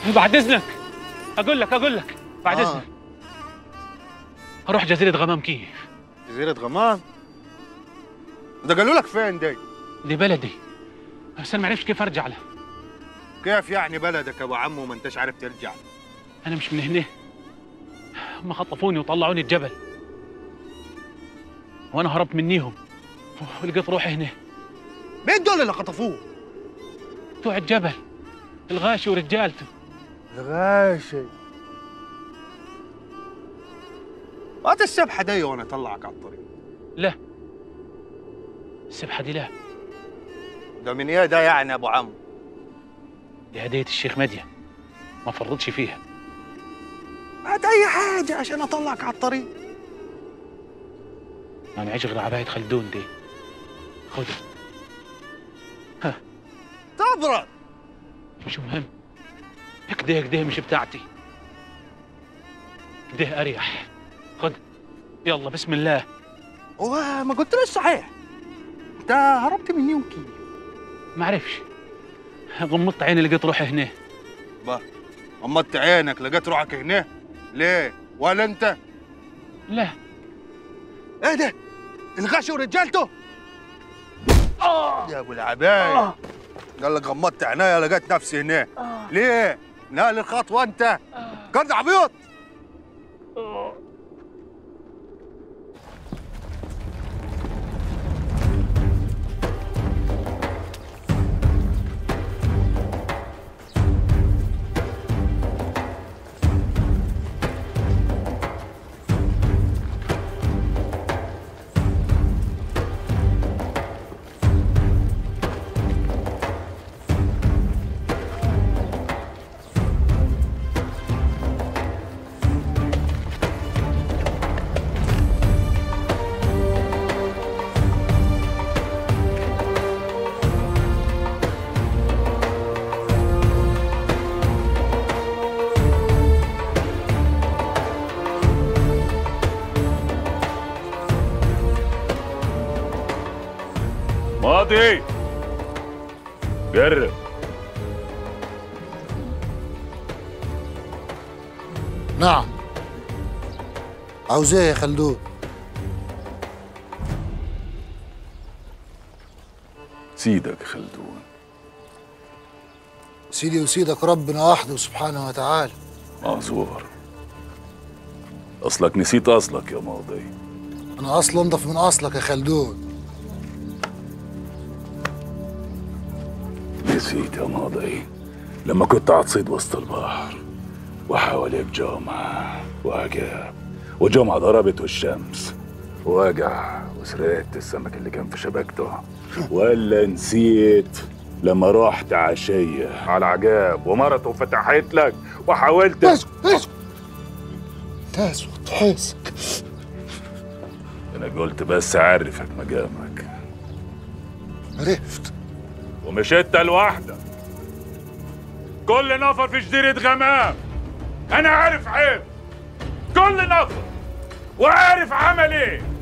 بعد اذنك اقول لك اقول لك بعد آه. اذنك اروح جزيره غمام كيف جزيرة غمام ده قالوا لك فين دي دي بلدي بس انا ما عرفش كيف ارجع له كيف يعني بلدك ابو عمو ما انتش عارف ترجع انا مش من هنا هم خطفوني وطلعوني الجبل وانا هربت منيهم ولقيت روحي هنا مين دول اللي خطفوه بتوع الجبل الغاشي ورجالته الغاشي هات السبحة دي وانا اطلعك على الطريق لا السبحه دي لا ده من ايه ده يعني يا ابو عمو دي هديه الشيخ مديا ما فرطش فيها هات اي حاجة عشان اطلعك على الطريق ما معيش غير عباية خلدون دي خدها تبرد مش مهم كده كده مش بتاعتي كده اريح خد يلا بسم الله هو ما قلت ليش صحيح انت هربت مني وكيف ما اعرفش غمضت عيني لقيت روحي هنا با غمضت عينك لقيت روحك هنا ليه ولا انت لا ايه ده الغاشي ورجالته يا ابو العباية قال لك غمضت عينيا لقيت نفسي هنا ليه نال الخطوه انت كنت عبيط ماضي جرب نعم عاوز ايه يا خلدون سيدك خلدون سيدي وسيدك ربنا وحده سبحانه وتعالى معذور اصلك نسيت اصلك يا ماضي انا اصلا انضف من اصلك يا خلدون نسيت يا ماضي لما كنت عتصيد وسط البحر وحواليك جمعة وعجاب وجمعة ضربت والشمس وجع وسرقت السمك اللي كان في شبكته ولا نسيت لما رحت عشية على عجاب ومرته فتحت لك وحاولت اسكت اسكت تسكت حاسك انا قلت بس اعرفك مقامك عرفت ومش انت لوحدك كل نفر في جزيرة غمام انا عارف عيب كل نفر وعارف عمل ايه